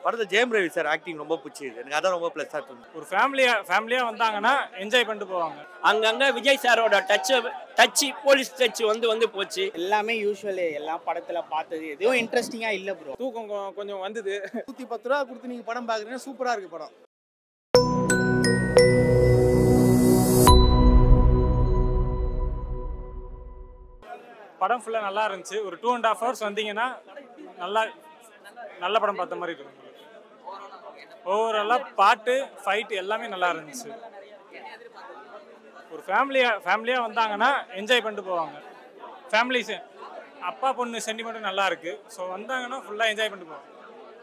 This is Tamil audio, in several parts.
படத்தில் ஜெயம் ரவி சார் ஆக்டிங் ரொம்ப பிடிச்சிது எனக்கு அதான் ரொம்ப ப்ளஸ்ஸாக தோணுது ஒரு ஃபேமிலியா ஃபேமிலியா வந்தாங்கன்னா என்ஜாய் பண்ணிட்டு போவாங்க அங்கங்க விஜய் சாரோட டச் டச்சு போலீஸ் டச் வந்து வந்து போச்சு எல்லாமே யூஸ்வல் எல்லாம் படத்துல பார்த்தது எதுவும் இன்ட்ரெஸ்டிங்கா இல்ல ப்ரோ தூக்கம் கொ- கொஞ்சம் வந்தது நூற்றி பத்து ரூபா கொடுத்து நீங்கள் படம் பார்க்குறீங்கன்னா சூப்பராக இருக்குது படம் படம் ஃபுல்லாக நல்லா இருந்துச்சு ஒரு டூ அண்ட் ஹாஃப் ஹவர்ஸ் வந்தீங்கன்னா நல்லா நல்ல படம் பார்த்த மாதிரி இருக்கும் ஓவராலாக பாட்டு ஃபைட் எல்லாமே நல்லா இருந்துச்சு ஒரு ஃபேமிலியா ஃபேமிலியாக வந்தாங்கன்னா என்ஜாய் பண்ணிட்டு போவாங்க ஃபேமிலிஸ் அப்பா பொண்ணு சென்டிமெண்ட்டும் நல்லா இருக்கு ஸோ வந்தாங்கன்னா ஃபுல்லாக என்ஜாய் பண்ணிட்டு போவாங்க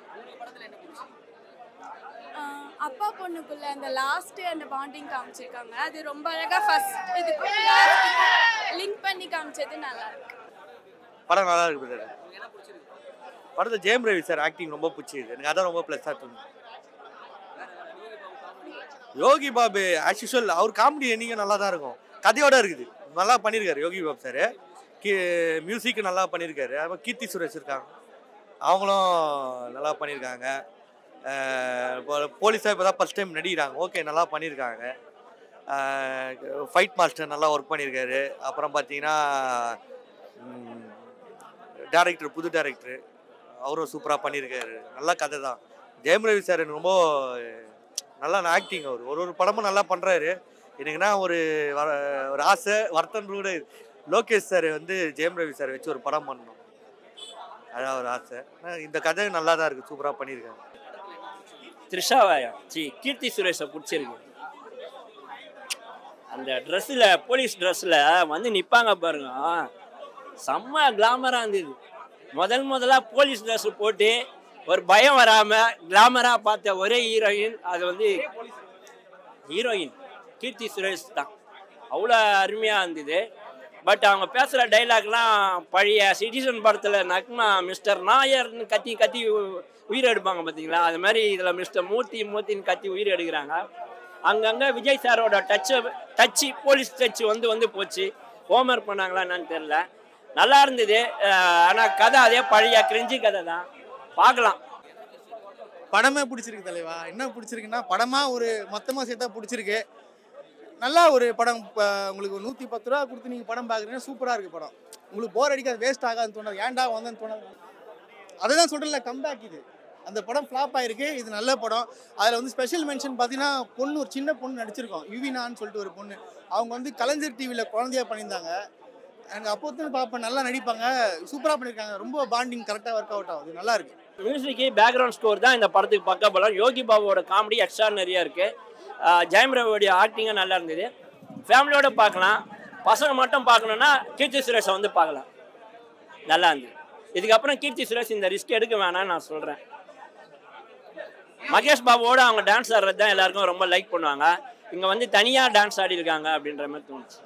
ஆஹ் அப்பா பொண்ணுக்குள்ள அந்த லாஸ்ட் அந்த பாண்டிங் காமிச்சிருக்காங்க அது ரொம்ப அழகா ஃபர்ஸ்ட் இதுக்கு லிங்க் பண்ணி காமிச்சது நல்லா இருக்கு படம் நல்லா இருக்கு பிரதர் படத்தில் ஜெயம் ரவி சார் ஆக்டிங் ரொம்ப பிடிச்சிது எனக்கு அதான் ரொம்ப ப்ளஸ்ஸாக தோணுது யோகி பாபு ஆஸ் யூஷுவல் அவர் காமெடி என்னைக்கும் நல்லா தான் இருக்கும் கதையோட இருக்குது நல்லா பண்ணியிருக்காரு யோகி பாபு சார் கீ மியூசிக் நல்லா பண்ணியிருக்காரு அப்புறம் கீர்த்தி சுரேஷ் இருக்காங்க அவங்களும் நல்லா பண்ணியிருக்காங்க போலீஸாக இப்போ தான் ஃபஸ்ட் டைம் நடிக்கிறாங்க ஓகே நல்லா பண்ணியிருக்காங்க ஃபைட் மாஸ்டர் நல்லா ஒர்க் பண்ணியிருக்காரு அப்புறம் பார்த்தீங்கன்னா டேரக்டர் புது டேரக்டர் அவரும் சூப்பராக பண்ணியிருக்காரு நல்ல கதை தான் ஜெயம் ரவி சார் எனக்கு ரொம்ப நல்லா ஆக்டிங் அவர் ஒரு ஒரு படமும் நல்லா பண்ணுறாரு எனக்குன்னா ஒரு வர- ஒரு ஆசை வருத்தம் கூட லோகேஷ் சார் வந்து ஜெயம் ரவி சார் வச்சு ஒரு படம் பண்ணணும் அதான் ஒரு ஆசை ஆனா இந்த கதை நல்லா தான் இருக்குது சூப்பராக பண்ணியிருக்காங்க த்ரிஷாவாயா சி கீர்த்தி சுரேஷை பிடிச்சிருக்கு அந்த ட்ரெஸ்ஸில் போலீஸ் ட்ரெஸ்ஸில் வந்து நிற்பாங்க பாருங்க செம்ம கிளாமராக இருந்தது முதல் முதலாக போலீஸ் ட்ரெஸ் போட்டு ஒரு பயம் வராமல் கிளாமராக பார்த்த ஒரே ஹீரோயின் அது வந்து ஹீரோயின் கீர்த்தி சுரேஷ் தான் அவ்வளோ அருமையாக இருந்தது பட் அவங்க பேசுகிற டைலாக்லாம் பழைய சிட்டிசன் படத்தில் நக்மா மிஸ்டர் நாயர்னு கத்தி கத்தி உ- உயிர் எடுப்பாங்க பார்த்தீங்களா அது மாதிரி இதில் மிஸ்டர் மூர்த்தி மூர்த்தின்னு கத்தி உயிர் எடுக்கிறாங்க அங்கங்கே விஜய் சாரோட டச்சு டச்சு போலீஸ் டச் வந்து வந்து போச்சு ஹோம்ஒர்க் பண்ணாங்களா என்னன்னு தெரில நல்லா இருந்தது ஆனால் கதை அதே பழைய கிரிஞ்சி கதை தான் பார்க்கலாம் படமே பிடிச்சிருக்கு தலைவா என்ன பிடிச்சிருக்குன்னா படமாக ஒரு மொத்தமாக சேர்த்தா பிடிச்சிருக்கு நல்லா ஒரு படம் இப்போ உங்களுக்கு நூற்றி பத்து ரூபா கொடுத்து நீங்கள் படம் பார்க்குறீங்கன்னா சூப்பராக இருக்குது படம் உங்களுக்கு போர் அடிக்காது வேஸ்ட் ஆகாதுன்னு தோணாது ஏன்டா வந்தேன்னு தோணாது அதை தான் சொல்கிறேன்ல கம்பேக் இது அந்த படம் ஃப்ளாப் ஆயிருக்கு இது நல்ல படம் அதில் வந்து ஸ்பெஷல் மென்ஷன் பார்த்தீங்கன்னா பொண்ணு ஒரு சின்ன பொண்ணு நடிச்சிருக்கோம் யுவினான்னு சொல்லிட்டு ஒரு பொண்ணு அவங்க வந்து கலைஞர் டிவியில் குழந்தையா பண்ணியிருந்தாங்க எனக்கு அப்போ வந்து பார்ப்பேன் நல்லா நடிப்பாங்க சூப்பராக பண்ணியிருக்காங்க ரொம்ப பாண்டிங் கரெக்டாக ஒர்க் அவுட் ஆகுது நல்லா இருக்கு மியூசிக்கு பேக்ரவுண்ட் ஸ்கோர் தான் இந்த படத்துக்கு பக்க பலம் யோகி பாபுவோட காமெடி எக்ஸ்ட்ரா நிறையா இருக்குது ஜெயம் ரவியோடைய ஆக்டிங்கும் நல்லா இருந்தது ஃபேமிலியோட பார்க்கலாம் பசங்க மட்டும் பார்க்கணுன்னா கீர்த்தி சுரேஷை வந்து பார்க்கலாம் நல்லா இருந்தது இதுக்கப்புறம் கீர்த்தி சுரேஷ் இந்த ரிஸ்க் எடுக்க வேணாம்னு நான் சொல்கிறேன் மகேஷ் பாபுவோட அவங்க டான்ஸ் ஆடுறது தான் எல்லாருக்கும் ரொம்ப லைக் பண்ணுவாங்க இங்கே வந்து தனியாக டான்ஸ் ஆடிருக்காங்க அப்படின்ற மாதிரி தோணுச்சு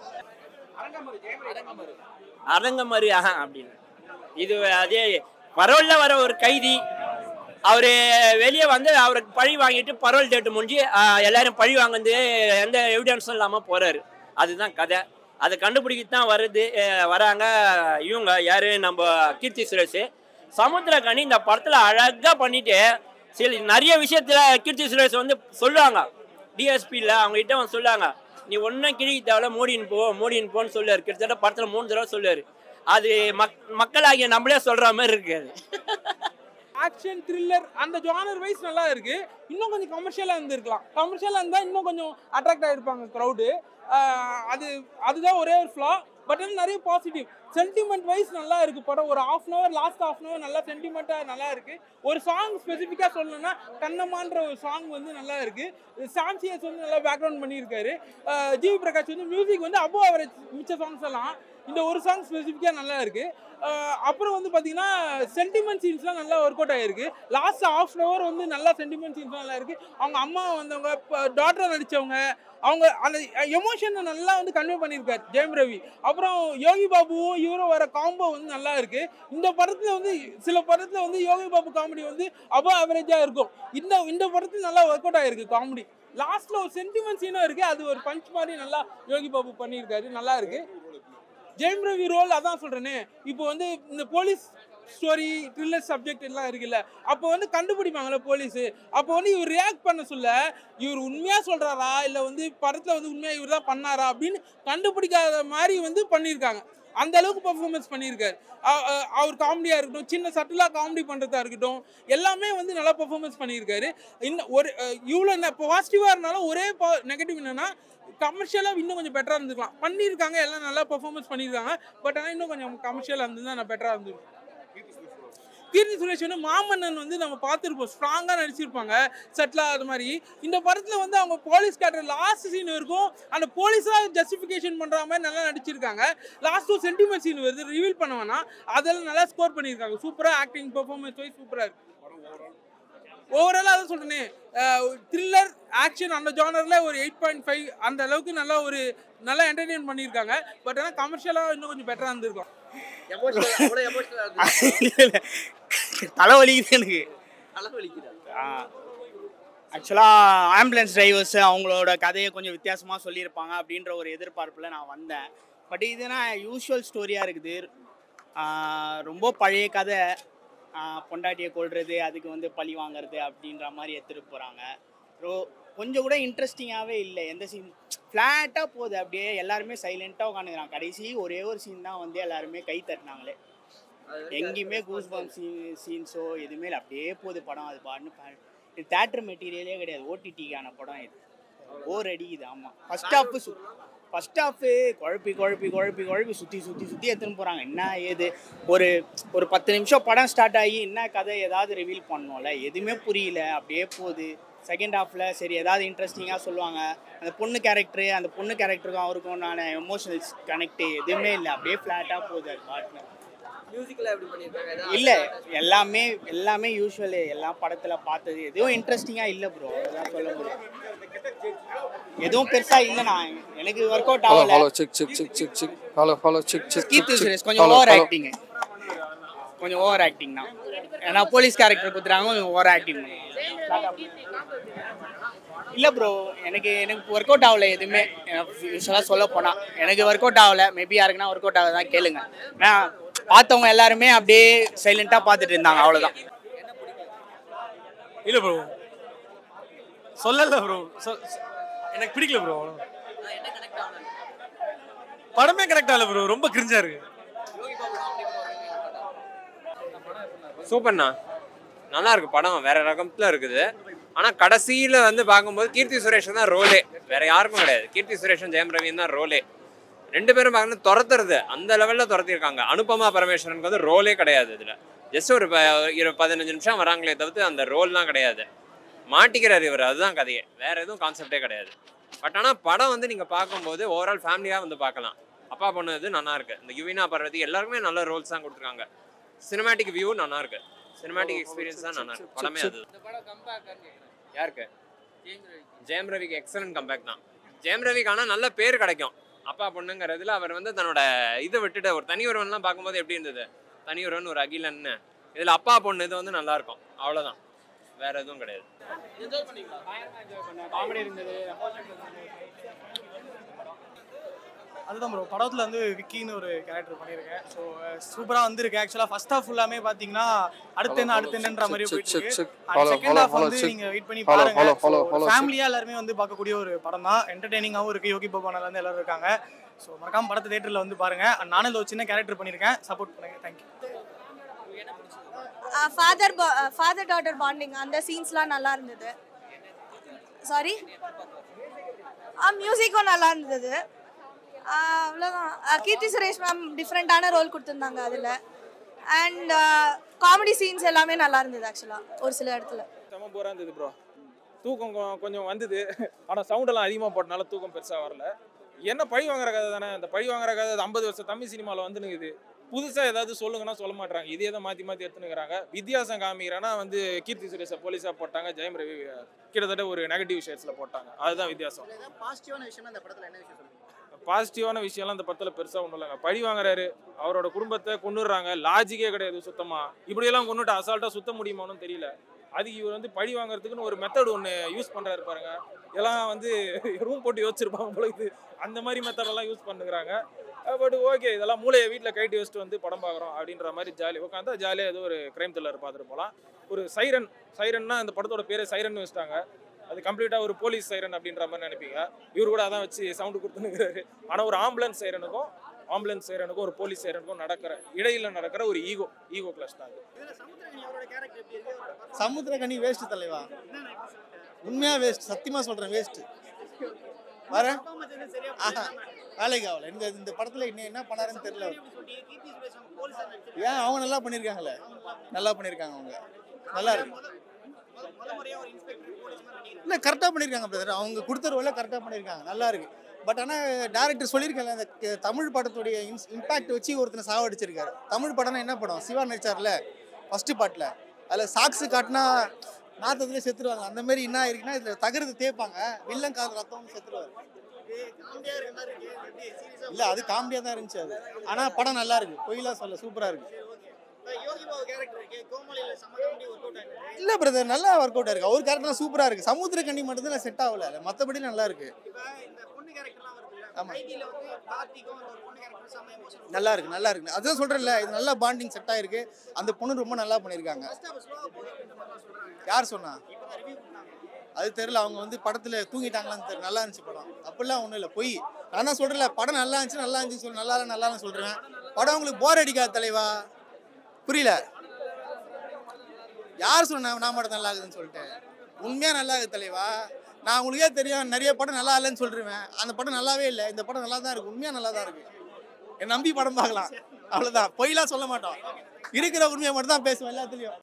அரங்கமறு ஆஹா அப்படின்னு இது அதே பரோலில் வர ஒரு கைதி அவர் வெளியே வந்து அவருக்கு பழி வாங்கிட்டு பரோல் டேட்டு முடிஞ்சு ஆஹ், எல்லாரும் பழி வாங்குறது எந்த எவிடன்ஸும் இல்லாமல் போகிறாரு அதுதான் கதை அதை கண்டுபிடிக்க தான் வருது அஹ், வராங்க இவங்க யார் நம்ம கீர்த்தி சுரேஷ் சமுத்திரகனி இந்த படத்தில் அழகாக பண்ணிட்டு சரி நிறைய விஷயத்தில் கீர்த்தி சுரேஷ் வந்து சொல்லுவாங்க டிஎஸ்பியில் அவங்ககிட்ட வந்து சொல்லுவாங்க நீ ஒன்றும் கிழி தேவையில்ல மூடின்னு போ மூடின்னு போன்னு சொல்லுவார் கிட்டத்தட்ட படத்தில் மூணு தடவை சொல்லுவார் அது மக் மக்களாகிய நம்மளே சொல்கிற மாதிரி இருக்காது ஆக்ஷன் த்ரில்லர் அந்த ஜானர் வைஸ் நல்லா இருக்கு இன்னும் கொஞ்சம் கமர்ஷியலாக இருந்திருக்கலாம் கமர்ஷியலாக இருந்தால் இன்னும் கொஞ்சம் அட்ராக்ட் ஆகிருப்பாங்க க்ரௌடு அது அதுதான் ஒரே ஒரு ஃப்ளா பட் வந்து நிறைய பாசிட்டிவ் சென்டிமெண்ட் வைஸ் நல்லா இருக்கு படம் ஒரு half an hour last half an hour நல்லா சென்டிமெண்ட்டாக நல்லா இருக்கு ஒரு சாங் ஸ்பெசிஃபிக்காக சொல்லணும்னா கண்ணம்மான்ற ஒரு சாங் வந்து நல்லா இருக்கு சாம்சியஸ் வந்து நல்லா பேக்ரவுண்ட் பண்ணியிருக்காரு அஹ் ஜிவி பிரகாஷ் வந்து மியூசிக் வந்து அபோவ் அவரேஜ் மிச்ச சாங்ஸ் எல்லாம் இந்த ஒரு சாங் ஸ்பெசிஃபிக்காக நல்லா இருக்கு அஹ் அப்புறம் வந்து பார்த்தீங்கன்னா சென்டிமெண்ட் சீன்ஸ்லாம் நல்லா ஒர்க் அவுட் ஆகிருக்கு லாஸ்ட் ஆஃப் அன் ஹவர் வந்து நல்லா சென்டிமெண்ட் சீன்ஸ்லாம் நல்லா இருக்கு அவங்க அம்மா வந்தவங்க டாக்டர் நடித்தவங்க அவங்க அந்த எமோஷனை நல்லா வந்து கன்வே பண்ணியிருக்காரு ஜெயம் ரவி அப்புறம் யோகி பாபுவும் இவரும் வர காம்போ வந்து நல்லா இருக்கு இந்த படத்தில் வந்து சில படத்தில் வந்து யோகி பாபு காமெடி வந்து அபோ ஆவரேஜாக இருக்கும் இந்த இந்த படத்தில் நல்லா ஒர்க் அவுட் ஆகிருக்கு காமெடி லாஸ்ட்ல ஒரு சென்டிமெண்ட் சீனும் இருக்கு அது ஒரு பஞ்ச் மாதிரி நல்லா யோகி பாபு பண்ணியிருக்காரு நல்லா இருக்கு ஜெயம் ரவி ரோல் அதான் சொல்றேனே இப்போ வந்து இந்த போலீஸ் ஸ்டோரி த்ரில்லர் சப்ஜெக்ட் எல்லாம் இருக்குல்ல அப்போ வந்து கண்டுபிடிப்பாங்கல்ல போலீஸ் அப்போ வந்து இவர் ரியாக்ட் பண்ண சொல்ல இவர் உண்மையா சொல்றாரா இல்ல வந்து படத்துல வந்து உண்மையா இவர் தான் பண்ணாரா அப்படின்னு கண்டுபிடிக்காத மாதிரி வந்து பண்ணியிருக்காங்க அந்த அளவுக்கு பர்ஃபார்மன்ஸ் பண்ணியிருக்காரு அ- அ- அவர் காமெடியா இருக்கட்டும் சின்ன சட்டிலா காமெடி பண்றதா இருக்கட்டும் எல்லாமே வந்து நல்லா பர்ஃபார்மன்ஸ் பண்ணியிருக்காரு இன்னும் ஒரு அஹ், இவ்வளோ பாசிட்டிவாக இருந்தாலும் ஒரே நெகட்டிவ் என்னன்னா கமர்ஷியலாக இன்னும் கொஞ்சம் பெட்டராக இருந்திருக்கலாம் பண்ணியிருக்காங்க எல்லாம் நல்லா பர்ஃபார்மன்ஸ் பண்ணியிருக்காங்க பட் ஆனால் இன்னும் கொஞ்சம் கமர்ஷியலாக இருந்திருந்தா நான் பெட்டராக இருந்திருக்கும் கீர்த்தி சுரேஷ் வந்து மாமன்னன் வந்து நம்ம பார்த்துருப்போம் ஸ்ட்ராங்காக நடிச்சிருப்பாங்க செட்டில் அது மாதிரி இந்த படத்தில் வந்து அவங்க போலீஸ் கேரக்டர் லாஸ்ட் சீன் வரைக்கும் அந்த போலீஸாக ஜஸ்டிஃபிகேஷன் பண்ணுற மாதிரி நல்லா நடிச்சிருக்காங்க லாஸ்ட் ஒரு சென்டிமெண்ட் சீன் வருது ரிவீல் பண்ண வேணாம் அதெல்லாம் நல்லா ஸ்கோர் பண்ணியிருக்காங்க சூப்பராக ஆக்டிங் பெர்ஃபார்மன்ஸ் வைஸ் சூப்பராக இருக்கு ஓவராலாக அதான் சொல்கிறேனே த்ரில்லர் ஆக்ஷன் அந்த ஜானரில் ஒரு எயிட் பாயிண்ட் ஃபைவ் அந்த அளவுக்கு நல்லா ஒரு நல்லா என்டர்டெயின் பண்ணியிருக்காங்க பட் ஆனால் கமர்ஷியலாக இன்னும் கொஞ்சம் பெட்டராக இருந்திருக்கும் தலைவலிக்குது எனக்கு ஆக்சுவலாக ஆம்புலன்ஸ் டிரைவர்ஸ் அவங்களோட கதையை கொஞ்சம் வித்தியாசமாக சொல்லியிருப்பாங்க அப்படின்ற ஒரு எதிர்பார்ப்பில் நான் வந்தேன் பட் இதுனா யூஷுவல் ஸ்டோரியாக இருக்குது ஆஹ் ரொம்ப பழைய கதை ஆஹ் பொண்டாட்டியை கொள்வது அதுக்கு வந்து பழி வாங்குறது அப்படின்ற மாதிரி எடுத்துகிட்டு போகிறாங்க ரோ கொஞ்சம் கூட இன்ட்ரெஸ்டிங்காகவே இல்லை எந்த சீன் ஃப்ளாட்டாக போகுது அப்படியே எல்லாருமே சைலண்ட்டாக உட்காந்துக்கிறாங்க கடைசி ஒரே ஒரு சீன் தான் வந்து எல்லாருமே கை தட்டினாங்களே எங்கேயுமே கூஸ் பம் சீன் சீன்ஸோ எதுவுமே இல்லை அப்படியே போகுது படம் அது பாட்டுன்னு இது தேட்டர் மெட்டீரியலே கிடையாது ஓடிடிக்கான படம் இது ஓர் அடிக்குது ஆமாம் ஃபஸ்ட் ஹாஃப் சு ஃபஸ்ட் ஹாஃபு குழப்பி குழப்பி குழப்பி குழப்பி சுற்றி சுற்றி சுற்றி எடுத்துன்னு போகிறாங்க என்ன ஏது ஒரு ஒரு பத்து நிமிஷம் படம் ஸ்டார்ட் ஆகி என்ன கதை ஏதாவது ரிவீல் பண்ணோம்ல எதுவுமே புரியல அப்படியே போகுது செகண்ட் ஹாஃபில் சரி ஏதாவது இன்ட்ரெஸ்டிங்காக சொல்லுவாங்க அந்த பொண்ணு கேரக்டரு அந்த பொண்ணு கேரக்டருக்கும் அவருக்கும் நான் எமோஷனல்ஸ் கனெக்ட் எதுவுமே இல்லை அப்படியே ஃப்ளாட்டாக போகுது அது பாட்டுன்னு இல்ல எல்லாமே எல்லாமே யூஸ்வல் எல்லா படத்துல பார்த்தது எதுவும் இன்ட்ரெஸ்டிங்கா இல்ல ப்ரோ அதான் சொல்ல முடியும் எதுவும் பெருசா இல்ல நான் எனக்கு ஒர்க் அவுட் Hello, ஆகல hello, check, check, check, check, check. Hello, hello, check, check, check, Keerthy check. Suresh கொஞ்சம் Hello, ஓவர் hello. ஆக்டிங் கொஞ்சம் ஓவர் ஆக்டிங் தான் ஏன்னா போலீஸ் கேரக்டர் கொடுத்துறாங்க கொஞ்சம் ஓவர் ஆக்டிங் இல்ல ப்ரோ எனக்கு எனக்கு ஒர்க் அவுட் ஆகல எதுவுமே யூஸ்வலாக சொல்ல போனா எனக்கு ஒர்க் அவுட் ஆகல மேபி யாருக்குன்னா ஒர்க் அவுட் ஆகுதான் கேளுங்க நான் பார்த்தவங்க எல்லாருமே அப்படியே சைலண்டா பார்த்துட்டு இருந்தாங்க அவ்வளவுதான் இல்லை ப்ரோ சொல்லல ப்ரோ எனக்கு பிடிக்கல ப்ரோ படமே கனெக்ட் ஆகல ப்ரோ ரொம்ப கிரிஞ்சா இருக்கு சூப்பர்ண்ணா நல்லா இருக்கு படம் வேற ரகத்துல இருக்குது ஆனா கடைசியில வந்து பார்க்கும்போது கீர்த்தி சுரேஷ் தான் ரோலே வேற யாருக்கும் கிடையாது கீர்த்தி சுரேஷும் ஜெயம் ரவியும் தான் ரோலே ரெண்டு பேரும் பார்க்கணும் துரத்துறது அந்த லெவல்ல துரத்திருக்காங்க அனுபமா பரமேஸ்வரனுக்கு வந்து ரோலே கிடையாது இதுல ஜஸ்ட் ஒரு ப- இரு பதினஞ்சு நிமிஷம் வராங்களே தவிர்த்து அந்த ரோல்லாம் கிடையாது மாட்டிக்கிறார் இவர் அதுதான் கதையே வேற எதுவும் கான்செப்டே கிடையாது பட் ஆனால் படம் வந்து நீங்கள் பார்க்கும்போது ஓவரால் ஃபேமிலியாக வந்து பார்க்கலாம் அப்பா பொண்ணு இது நல்லா இருக்கு இந்த யுவினா பார்வதி எல்லாருக்குமே நல்ல ரோல்ஸ் தான் கொடுத்துருக்காங்க சினிமேட்டிக் வியூ நல்லா இருக்கு சினிமேட்டிக் எக்ஸ்பீரியன்ஸ் தான் நல்லா இருக்கு படமே அது யாருக்கு ஜெயம் ரவிக்கு எக்ஸலன்ட் கம்பேக் தான் ஜெயம் ரவிக்கு ஆனால் நல்ல பேர் கிடைக்கும் அப்பா பொண்ணுங்கிறதுல அவர் வந்து தன்னோட இதை விட்டுட்டு ஒரு தனி ஒருவன்லாம் பார்க்கும்போது எப்படி இருந்தது தனி ஒருவன் ஒரு அகிலன்னு இதில் அப்பா பொண்ணு இது வந்து நல்லா இருக்கும் அவ்வளோதான் வேற எதுவும் கிடையாது காமெடி இருந்தது அதுதான் ப்ரோ படத்தில் வந்து விக்கின்னு ஒரு கேரக்டர் பண்ணியிருக்கேன் ஸோ சூப்பராக வந்திருக்கு ஆக்சுவலாக ஃபர்ஸ்ட் ஹாஃப் ஃபுல்லாமே பார்த்தீங்கன்னா அடுத்து என்ன அடுத்து என்னன்ற மாதிரி check, போயிட்டு check, இருக்கு check. Follow, second follow, half follow, வந்து check. நீங்க வெயிட் பண்ணி Follow, பாருங்க follow, follow, follow, check. ஃபேமிலியா எல்லாருமே வந்து பார்க்கக்கூடிய ஒரு படம் தான் என்டர்டெய்னிங்காகவும் இருக்கு யோகி பவானால இருந்து எல்லாரும் இருக்காங்க ஸோ மறக்காம படத்தை தேட்டரில் வந்து பாருங்க And நானும் இதுல ஒரு சின்ன கேரக்டர் பண்ணியிருக்கேன் சப்போர்ட் பண்ணுங்க thank you father father daughter bonding அந்த சீன்ஸ்லாம் நல்லா இருந்தது சாரி ஆ மியூசிக்கும் நல்லா இருந்தது ஆ, அவ்வளோதான் ஆ, கீர்த்தி சுரேஷ் மேம் டிஃப்ரெண்ட்டான ரோல் கொடுத்துருந்தாங்க அதில் அண்ட் காமெடி சீன்ஸ் எல்லாமே நல்லா இருந்தது ஆக்சுவலாக ஒரு சில இடத்துல செம போராக இருந்தது ப்ரோ தூக்கம் கொ- கொஞ்சம் வந்தது ஆனால் சவுண்டெல்லாம் அதிகமாக போட்டனால தூக்கம் பெருசாக வரல என்ன பழி வாங்குற கதை தானே அந்த பழி வாங்குற கதை ஐம்பது வருஷம் தமிழ் சினிமாவில் வந்து நிற்குது புதுசாக ஏதாவது சொல்லுங்கன்னா சொல்ல மாட்டாங்க இதே தான் மாற்றி மாற்றி எடுத்துனுக்குறாங்க வித்தியாசம் காமிக்கிறேன்னா வந்து கீர்த்தி சுரேஷை போலீஸாக போட்டாங்க ஜெயம் ரவி அஹ், கிட்டத்தட்ட ஒரு நெகட்டிவ் ஷேட்ஸில் போட்டாங்க அதுதான் வித்தியாசம் பாசிட்டிவான விஷயம் அந்த படத்துல என்ன விஷயம் சொல்லுங்க பாசிட்டிவான விஷயம்லாம் இந்த படத்தில் பெருசாக ஒன்றும் இல்லைங்க பழி வாங்குறாரு அவரோட குடும்பத்தை கொண்டுடுறாங்க லாஜிக்கே கிடையாது சுத்தமாக இப்படியெல்லாம் கொண்டுட்டு அசால்ட்டாக சுத்த முடியுமான்னு தெரியல அதுக்கு இவர் வந்து பழி வாங்குறதுக்குன்னு ஒரு மெத்தட் ஒன்று யூஸ் பண்ணுறாரு பாருங்க எல்லாம் வந்து ரூம் போட்டு யோசிச்சிருப்பாங்க போல இது அந்த மாதிரி மெத்தடெல்லாம் யூஸ் பண்ணுறாங்க பட் ஓகே இதெல்லாம் மூளையை வீட்டில் கைட்டு வச்சுட்டு வந்து படம் பார்க்குறோம் அப்படின்ற மாதிரி ஜாலி உட்காந்தா ஜாலியாக ஏதோ ஒரு கிரைம் த்ரில்லர் பார்த்துட்டு போகலாம் ஒரு சைரன் சைரன்னா இந்த படத்தோட பேரே சைரன் வச்சுட்டாங்க அது கம்ப்ளீட்டாக ஒரு போலீஸ் சைரன் அப்படின்ற மாதிரி நினைப்பீங்க இவர் கூட அதான் வச்சு சவுண்டு கொடுத்துனுங்கிறாரு ஆனால் ஒரு ஆம்புலன்ஸ் சைரனுக்கும் ஆம்புலன்ஸ் சைரனுக்கும் ஒரு போலீஸ் சைரனுக்கும் நடக்கிற இடையில நடக்கிற ஒரு ஈகோ ஈகோ கிளாஸ் தான் அது சமுத்திரக்கனி வேஸ்ட் தலைவா உண்மையா வேஸ்ட் சத்தியமா சொல்றேன் வேஸ்ட் வர ஆஹா வேலைக்கு ஆகல இந்த இந்த படத்துல இன்னும் என்ன பண்ணாருன்னு தெரியல அவரு. ஏன் அவங்க நல்லா பண்ணியிருக்காங்களே நல்லா பண்ணியிருக்காங்க அவங்க நல்லா இருக்கு இல்லை கரெக்டாக பண்ணியிருக்காங்க பிரதர் அவங்க கொடுத்த ரோல கரெக்டாக பண்ணியிருக்காங்க நல்லா இருக்கு பட் ஆனால் டேரக்டர் சொல்லியிருக்கல அந்த க- தமிழ் படத்துடைய இம்பாக்ட் வச்சு ஒருத்தனை சாவடிச்சிருக்காரு தமிழ் படம்னா என்ன படம் சிவா நடிச்சார்ல ஃபர்ஸ்ட் பாட்டில் அதில் சாக்ஸு காட்டினா நாத்தத்துலேயே செத்துருவாங்க அந்த மாதிரி என்ன இருக்குன்னா இதில் தகரத்தை தேய்ப்பாங்க வில்லன் கால ரத்தம் செத்துருவாரு இல்லை அது காமெடியாக தான் இருந்துச்சு அது ஆனால் படம் நல்லா இருக்கு பொய்லாம் சொல்ல சூப்பராக இருக்கு இல்லை பிரதர் நல்லா ஒர்க் அவுட் இருக்கு அவர் கேரக்டர் சூப்பராக இருக்கு சமுத்திர கண்ணி மட்டும் தான் செட் ஆகல மற்றபடி நல்லா இருக்கு ஆமா நல்லா இருக்கு நல்லா இருக்கு அதான் சொல்றேன்ல இது நல்லா பாண்டிங் செட் ஆயிருக்கு அந்த பொண்ணு ரொம்ப நல்லா பண்ணியிருக்காங்க யார் சொன்னா அது தெரியல அவங்க வந்து படத்துல தூங்கிட்டாங்களான்னு தெரியல நல்லா இருந்துச்சு படம் அப்படிலாம் ஒன்றும் இல்லை பொய் நான் தான் சொல்றேன்ல படம் நல்லா இருந்துச்சு நல்லா இருந்துச்சு சொல்லு நல்லா இல்லை நல்லா இல்லைன்னு சொல்றேன் படம் உங்களுக்கு போர் அடிக்காது தலைவா புரியல யார் சொன்னா நான் படம் நல்லா இருக்குதுன்னு சொல்லிட்டு உண்மையா நல்லா இருக்குது தலைவா நான் உங்களுக்கே தெரியும் நிறைய படம் நல்லா இல்லைன்னு சொல்லிருவேன் அந்த படம் நல்லாவே இல்லை இந்த படம் நல்லா தான் இருக்கு உண்மையா நல்லா தான் இருக்கு என்னை நம்பி படம் பார்க்கலாம் அவ்வளவுதான் பொய்லாம் சொல்ல மாட்டோம் இருக்கிற உண்மையை மட்டும் தான் பேசுவேன் எல்லாத்துலயும்